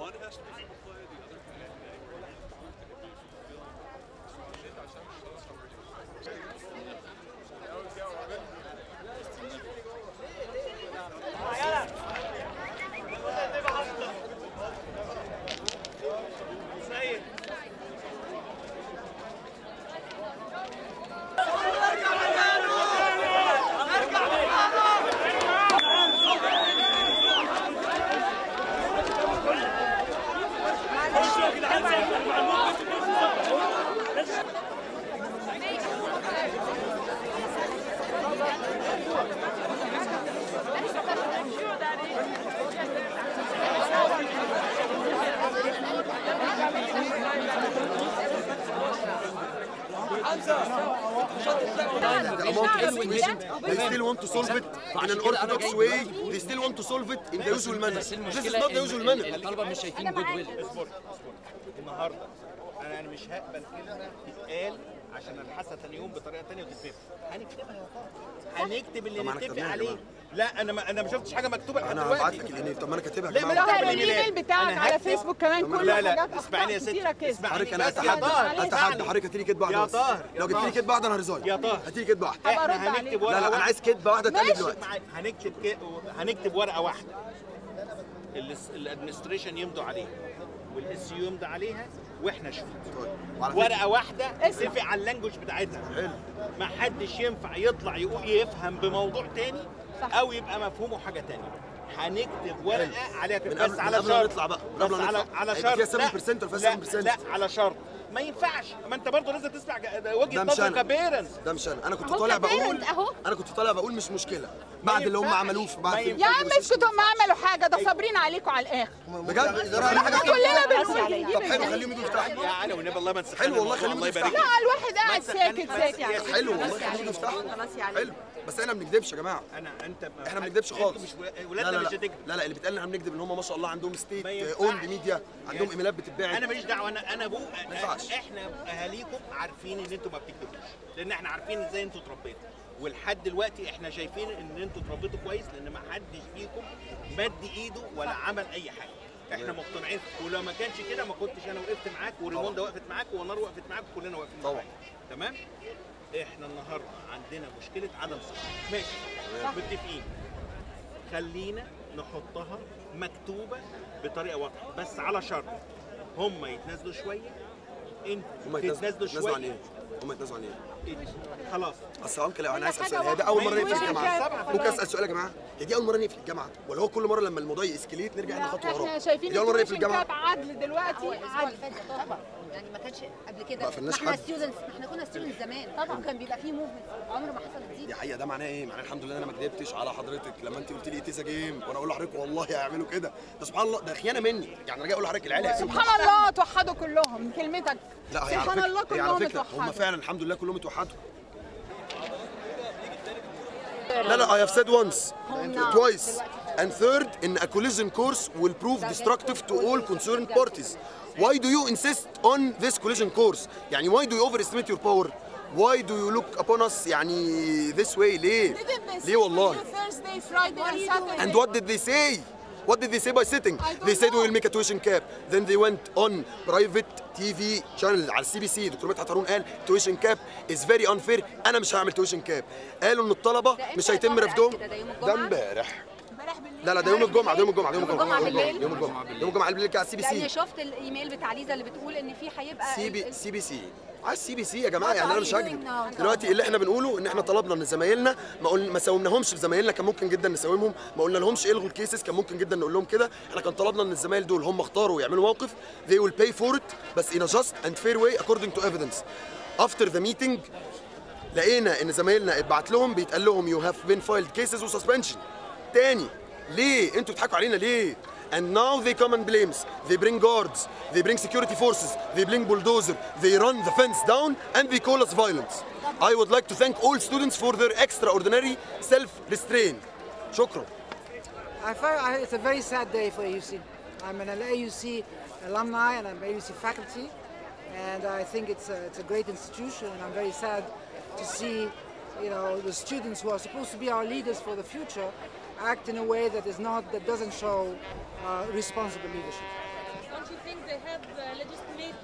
one has to be able to play, the other can be anywhere. And if you feel the amount of equation, they still want to solve it in an orthodox way. They still want to solve it in the usual manner. بس This is المشكله not the usual manner. إن الطلبه مش شايفين جود ويل اصبر اصبر النهارده انا انا مش هقبل كلمه تتقال عشان الحسها تاني يوم بطريقه تانيه وتتفهم هنكتبها يا طارق هنكتب اللي طب ما نتفق كتبناها يا عليه جماعة. لا انا ما انا ما شفتش حاجه مكتوبه لحد انا هبعت دلوقتي لك الايميل طب ما انا كاتبها يا لا، ما جماعه أنا ظاهر هكتب الايميل الإيميل. بتاعك أنا على هكتب- فيسبوك كمان طب كله لا لا حاجات اسمعني يا اخطاء ستي كتيره كده اسمعني حضرتك انا بس يا اتحدى طاهر اتحدى اسمعني. حضرتك هاتي لي كدبه واحده يا بس. طاهر، يا لو جبت لي طاهر. كدبه واحده انا هرزاي يا طاهر. هاتي لي كدبه واحده هبقى أرد احنا عليك. هنكتب لا ورقه لا انا واحدة. عايز كدبه واحده تاني ماشي. دلوقتي معاك. هنكتب ك... هنكتب ورقه واحده الادمنستريشن يمضوا عليها والاس يو يمضي عليها واحنا شهود طيب. وعلى فكرة- ورقه واحده اسمع. نتفق على اللانجوج بتاعتها حلو ما حدش ينفع يطلع يقول يفهم بموضوع تاني صح. او يبقى مفهومه حاجه تانية هنكتب ورقه عليها من كده قبل بس من على قبل ما شرط نطلع بقى من بس قبل ما على نطلع على هيبقى شرط فيها 7% ولا لا, فيها 7% لا على شرط ما ينفعش ما انت برضه لازم تسمع ج- وجهه ده مش نظر انا كبيرنس ده مش انا انا كنت أهو طالع بقول كبيرنت أهو. انا كنت طالع بقول مش مشكله بعد اللي هم ينفعش. عملوه في ما بعد ينفعش. يا عم اسكتوا ما عملوا حاجه ده صابرين عليكم على الاخر بجد انا حاجه كلنا بنقول طب حلو خليهم يجوا يفتحوا يا علي والنبي الله ما تسخن حلو والله خليهم الله يفتحوا. يبارك لا الواحد قاعد بس ساكت خلي- ساكت بس- حلو والله خليهم يجوا يفتحوا حلو بس احنا ما بنكذبش يا جماعه انا انت ما احنا ما حد- بنكذبش انتوا خالص مش لا ولادنا لا مش لا هتكذب لا لا اللي بيتقال ان احنا بنكذب ان هم ما شاء الله عندهم ما ستيت ينفعش. اوند ميديا عندهم ايميلات بتتباع انا ماليش دعوه انا انا ابوه ينفعش. احنا اهاليكم عارفين ان انتوا ما بتكتبوش لان احنا عارفين ازاي انتوا اتربيتوا ولحد دلوقتي احنا شايفين ان انتوا اتربيتوا كويس لان ما حدش فيكم مد ايده ولا عمل اي حاجه احنا مقتنعين ولو ما كانش كده ما كنتش انا وقفت معاك وريموندا وقفت معاك ونار وقفت معاك وكلنا واقفين طبعا. معاك تمام احنا النهارده عندنا مشكله عدم ثقه ماشي متفقين خلينا نحطها مكتوبه بطريقه واضحه بس على شرط هم يتنازلوا شويه انت هم تتنازلوا يتنازلوا عن شويه ايه؟ هم يتنازلوا عن ايه؟ خلاص اصل يا انكل انا عايز اسال حاجة سؤال هي ده اول ما مره نقفل ينفعش الجامعه سبعة في ممكن الأول. اسال سؤال يا جماعه هي دي اول مره نقفل الجامعه ولا هو كل مره لما الموضوع يسكليت نرجع احنا خطوه وراه احنا شايفين دي اول مره نقفل الكوميشن الجامعه كاب عدل دلوقتي هو الاسبوع عدل اللي فات ده طبعا يعني ما كانش قبل كده ما قفلناش احنا حد. ستودنتس احنا كنا ستودنتس زمان طبعا كان بيبقى فيه موفمنت عمر ما حصلت دي دي حقيقه ده معناه ايه؟ معناه الحمد لله انا ما كدبتش على حضرتك لما انت قلت لي اتيزا جيم وانا اقول لحضرتك والله هيعملوا كده ده سبحان الله ده خيانه مني يعني انا جاي اقول لحضرتك العيال هيسيبوا سبحان الله توحدوا كلهم كلمتك لا هي على سبحان الله فكره هي على كلهم فكره هم اتوحدوا فعلا الحمد لله كلهم اتوحدوا لا لا I have said once twice and third in a collision course will prove destructive to all concerned parties why do you insist on this collision course يعني why do you overestimate your power why do you look upon us يعني this way ليه ليه والله Thursday, Friday and Saturday. And what did they say? What did they say by sitting? They said we will make a tuition cap. Then they went on private TV channel على السي بي سي دكتور مدحت هارون قال tuition cap is very unfair انا مش هعمل tuition cap. قالوا ان الطلبه ده مش إمتى هيتم يا رفضهم طارق؟ ده يوم ده الجمعة؟ امبارح امبارح بالليل لا لا ده يوم الجمعه ده يوم الجمعه ده يوم الجمعه الجمعة يوم الجمعه بالليل؟ يوم الجمعه يوم الجمعه بالليل على السي بي لاني سي شفت الايميل بتاع ليزا اللي بتقول ان في هيبقى سي ال- بي ال- سي بي سي على السي بي سي يا جماعه يعني انا مش are you هكذب doing now? دلوقتي اللي احنا بنقوله ان احنا طلبنا ان زمايلنا ما قلنا ما ساومناهمش في زمايلنا كان ممكن جدا نساومهم ما قلنا لهمش الغوا الكيسز كان ممكن جدا نقول لهم كده احنا كان طلبنا ان الزمايل دول هم اختاروا يعملوا موقف they will pay for it بس in a just and fair way according to evidence after the meeting لقينا ان زمايلنا اتبعت لهم بيتقال لهم you have been filed cases وسسبنشن تاني ليه انتوا بتضحكوا علينا ليه And now they come and blames. They bring guards. They bring security forces. They bring bulldozer. They run the fence down and they call us violence. I would like to thank all students for their extraordinary self-restraint. شكرا. I find I, it's a very sad day for AUC. I'm an AUC alumni and I'm AUC faculty, and I think it's a, it's a great institution. And I'm very sad to see, you know, the students who are supposed to be our leaders for the future act in a way that is not that doesn't show uh, responsible leadership. you think they have uh, legitimate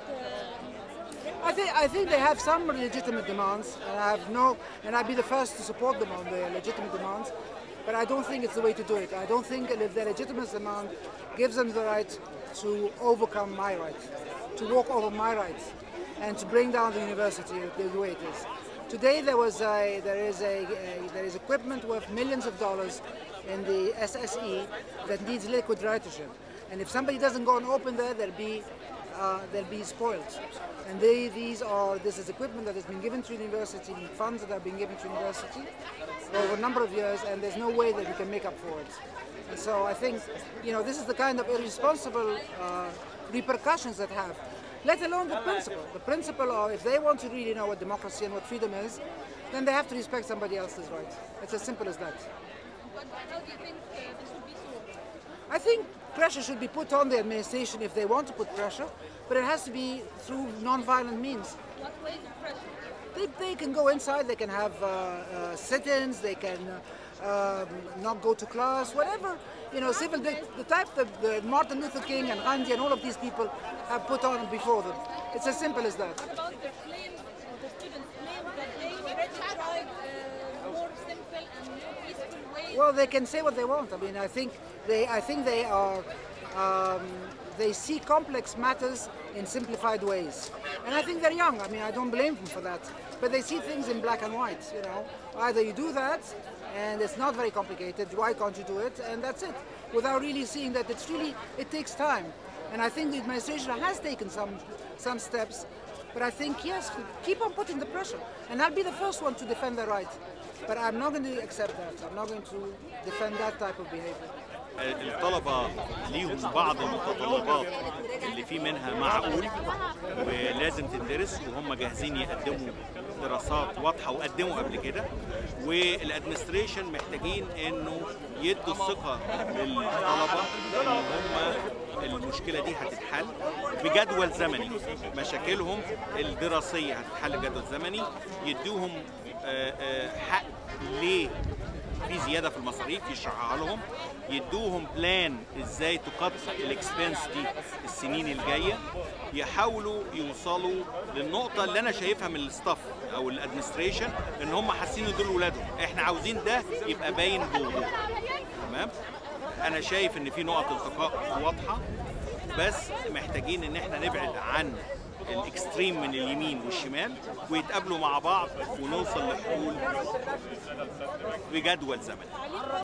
uh, I think I think they have some legitimate demands, and I have no, and I'd be the first to support them on their legitimate demands. But I don't think it's the way to do it. I don't think that their legitimate demand gives them the right to overcome my rights, to walk over my rights, and to bring down the university the way it is. Today there was a, there is a, a there is equipment worth millions of dollars in the SSE that needs liquid nitrogen, and if somebody doesn't go and open there, there'll be uh, they'll be spoiled. And they, these are, this is equipment that has been given to university, funds that have been given to university over a number of years, and there's no way that we can make up for it. And so I think, you know, this is the kind of irresponsible uh, repercussions that have, let alone the principle. The principle of if they want to really know what democracy and what freedom is, then they have to respect somebody else's rights. It's as simple as that. what, how do you think uh, this should be solved? I think pressure should be put on the administration if they want to put pressure, but it has to be through non-violent means. What ways of pressure? They, they can go inside, they can have uh, uh, sit-ins, they can uh, um, not go to class, whatever, you know, civil, the, the type that the Martin Luther King and Gandhi and all of these people have put on before them. It's as simple as that. What about the claims, uh, the students' claims that they already tried uh, more simple and more peaceful ways? Well, they can say what they want. I mean, I think they, I think they are, um, they see complex matters in simplified ways, and I think they're young. I mean, I don't blame them for that. But they see things in black and white. You know, either you do that, and it's not very complicated. Why can't you do it? And that's it, without really seeing that it's really it takes time. And I think the administration has taken some some steps. But I think yes, keep on putting the pressure, and I'll be the first one to defend their right. But I'm not going to accept that. I'm not going to defend that type of behavior. الطلبة ليهم بعض المتطلبات اللي في منها معقول ولازم تدرس وهم جاهزين يقدموا دراسات واضحة وقدموا قبل كده والادمنستريشن محتاجين انه يدوا الثقة للطلبة ان هم المشكلة دي هتتحل بجدول زمني مشاكلهم الدراسية هتتحل بجدول زمني يدوهم آه، آه، حق ليه في زياده في المصاريف يشرحها لهم يدوهم بلان ازاي تقط الاكسبنس دي السنين الجايه يحاولوا يوصلوا للنقطه اللي انا شايفها من الستاف او الادمنستريشن ان هم حاسين إن دول ولادهم احنا عاوزين ده يبقى باين بوضوح تمام انا شايف ان في نقط التقاء واضحه بس محتاجين ان احنا نبعد عن الاكستريم من اليمين والشمال ويتقابلوا مع بعض ونوصل لحلول بجدول زمني